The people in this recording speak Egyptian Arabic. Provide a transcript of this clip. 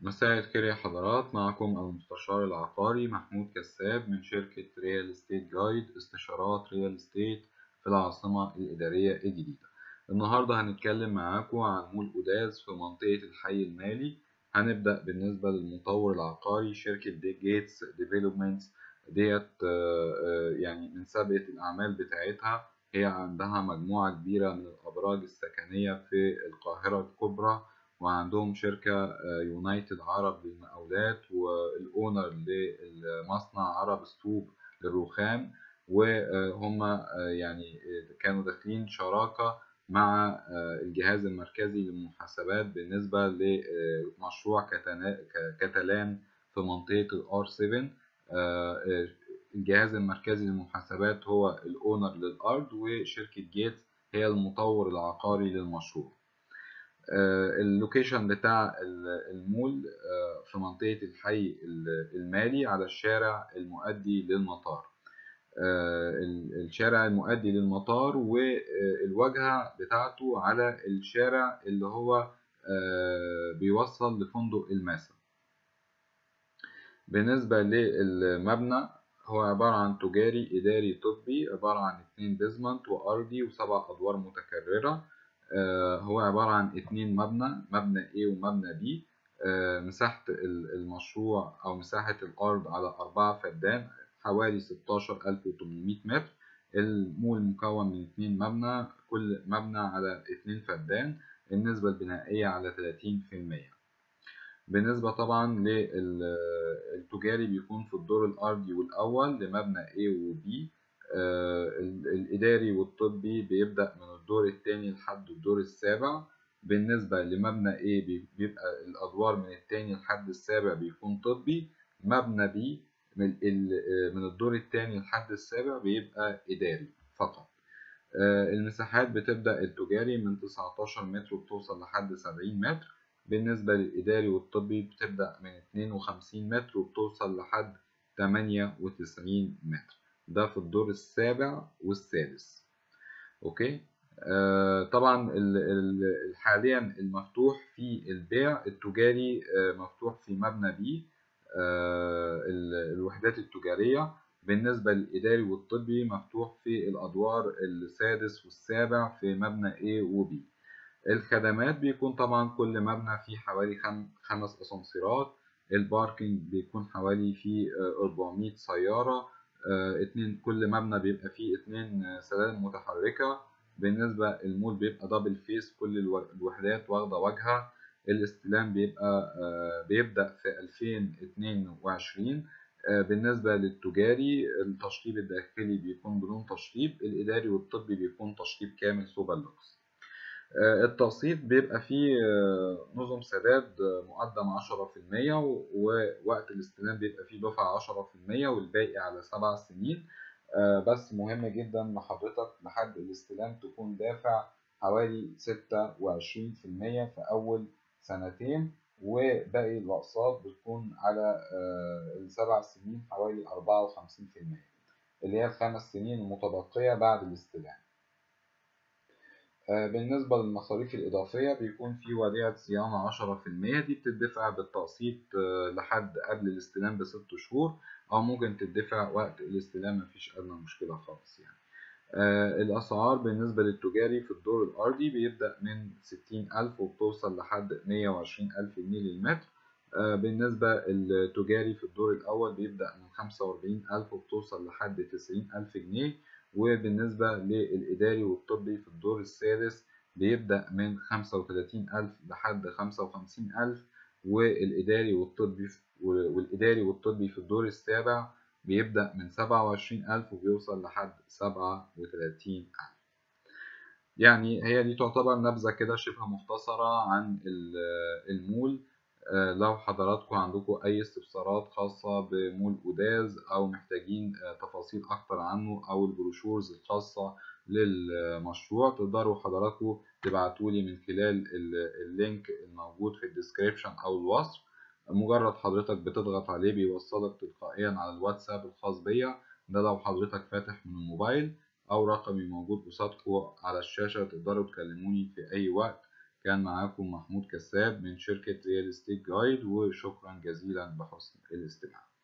مساء الخير يا حضرات معكم المستشار العقاري محمود كساب من شركة ريال استيت جايد استشارات ريال استيت في العاصمة الإدارية الجديدة النهاردة هنتكلم معاكم عن مول أوداز في منطقة الحي المالي هنبدأ بالنسبة للمطور العقاري شركة دي جيتس ديفلوبمنتس ديت يعني من سابقة الأعمال بتاعتها هي عندها مجموعة كبيرة من الأبراج السكنية في القاهرة الكبرى وعندهم شركة يونايتد عرب للمقاولات والأونر للمصنع عرب ستوب للرخام وهم يعني كانوا داخلين شراكة مع الجهاز المركزي للمحاسبات بالنسبة لمشروع كتالان في منطقة الار 7 الجهاز المركزي للمحاسبات هو الأونر للأرض وشركة جيتس هي المطور العقاري للمشروع اللوكيشن بتاع المول في منطقة الحي المالي على الشارع المؤدي للمطار الشارع المؤدي للمطار والواجهة بتاعته على الشارع اللي هو بيوصل لفندق الماسا بالنسبة للمبنى هو عبارة عن تجاري إداري طبي عبارة عن اتنين بيزمنت وأرضي وسبع أدوار متكررة هو عبارة عن اتنين مبنى مبنى A ومبنى B مساحة المشروع أو مساحة الأرض على أربعة فدان حوالي ستاشر ألف وتمنمية متر المول مكون من اتنين مبنى كل مبنى على اتنين فدان النسبة البنائية على تلاتين في المية بالنسبة طبعا للتجاري بيكون في الدور الأرضي والأول لمبنى A و B الإداري والطبي بيبدأ من الدور الثاني لحد الدور السابع بالنسبة لمبنى A بيبقى الأدوار من الثاني لحد السابع بيكون طبي مبنى B من الدور الثاني لحد السابع بيبقى إداري فقط المساحات بتبدأ التجاري من 19 متر وبتوصل لحد 70 متر بالنسبة للإداري والطبي بتبدأ من 52 متر وبتوصل لحد 98 متر ده في الدور السابع والسادس اوكي آه طبعا ال ال حاليا المفتوح في البيع التجاري آه مفتوح في مبنى بي آه الوحدات التجارية بالنسبة للإداري والطبي مفتوح في الأدوار السادس والسابع في مبنى A و B الخدمات بيكون طبعا كل مبنى فيه حوالي خم خمس أسانسيرات الباركينج بيكون حوالي فيه 400 سيارة اتنين كل مبنى بيبقى فيه اتنين سلالم متحركة بالنسبة المول بيبقى دبل فيس كل الوحدات واخدة واجهة الاستلام بيبقى بيبدأ في 2022 بالنسبة للتجاري التشطيب الداخلي بيكون بدون تشطيب الإداري والطبي بيكون تشطيب كامل سوبر لوكس التقسيط بيبقى فيه نظم سداد مقدم عشرة في المية ووقت الاستلام بيبقى فيه دفعة عشرة في المية والباقي على سبع سنين بس مهم جدا لحضرتك لحد الاستلام تكون دافع حوالي ستة وعشرين في المية في أول سنتين وباقي الأقساط بتكون على السبع سنين حوالي أربعة وخمسين في المية اللي هي الخمس سنين المتبقية بعد الاستلام. بالنسبة للمصاريف الإضافية بيكون في وديعة صيانة عشرة في المية دي بتدفع بالتقسيط لحد قبل الاستلام بست شهور أو ممكن تدفع وقت الاستلام مفيش أدنى مشكلة خالص يعني. الأسعار بالنسبة للتجاري في الدور الأرضي بيبدأ من ستين ألف وبتوصل لحد مية وعشرين ألف جنيه للمتر بالنسبة التجاري في الدور الأول بيبدأ من خمسة وأربعين ألف وبتوصل لحد تسعين ألف جنيه وبالنسبة للإداري والطبي في الدور السادس بيبدأ من خمسة وتلاتين ألف لحد خمسة وخمسين ألف والإداري والطبي والإداري والطبي في الدور السابع بيبدأ من سبعة وعشرين ألف وبيوصل لحد سبعة وتلاتين ألف يعني هي دي تعتبر نبذة كده شبه مختصرة عن المول لو حضراتكم عندكم أي استفسارات خاصة بمول أوداز أو محتاجين تفاصيل أكتر عنه أو البروشورز الخاصة للمشروع تقدروا حضراتكم تبعتولي من خلال اللينك الموجود في الديسكريبشن أو الوصف مجرد حضرتك بتضغط عليه بيوصلك تلقائيا على الواتساب الخاص بيا ده لو حضرتك فاتح من الموبايل أو رقمي موجود قصادكم على الشاشة تقدروا تكلموني في أي وقت كان معاكم محمود كساب من شركة ريال استيت جايد وشكرا جزيلا بحسن الاستماع